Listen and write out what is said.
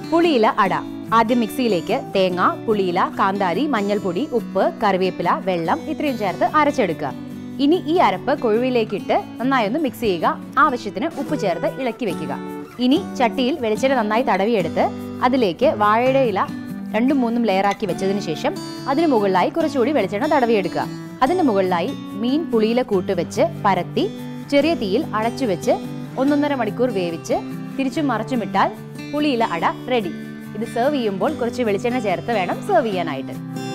പുളിയില അട ആദ്യം മിക്സിയിലേക്ക് തേങ്ങ പുളിയില കാന്താരി മഞ്ഞൾപ്പൊടി ഉപ്പ് കറിവേപ്പില വെള്ളം ഇത്രയും ചേർത്ത് അരച്ചെടുക്കുക ഇനി ഈ അരപ്പ് കൊഴുവിലേക്ക് ഇട്ട് നന്നായി ഒന്ന് മിക്സ് ചെയ്യുക ആവശ്യത്തിന് ഉപ്പ് ചേർത്ത് ഇളക്കി വെക്കുക ഇനി ചട്ടിയിൽ വെളിച്ചെണ്ണ നന്നായി തടവിയെടുത്ത് അതിലേക്ക് വാഴയുടെ ഇല രണ്ടും മൂന്നും ലെയറാക്കി വെച്ചതിന് ശേഷം അതിന് മുകളിലായി കുറച്ചുകൂടി വെളിച്ചെണ്ണ തടവിയെടുക്കുക അതിന് മുകളിലായി മീൻ പുളിയില കൂട്ട് വെച്ച് പരത്തി ചെറിയ തീയിൽ അടച്ചു വെച്ച് ഒന്നൊന്നര മണിക്കൂർ വേവിച്ച് തിരിച്ചും മറച്ചും ഇട്ടാൽ പുളിയില അട റെഡി ഇത് സെർവ് ചെയ്യുമ്പോൾ കുറച്ച് വെളിച്ചെണ്ണ ചേർത്ത് വേണം സെർവ് ചെയ്യാനായിട്ട്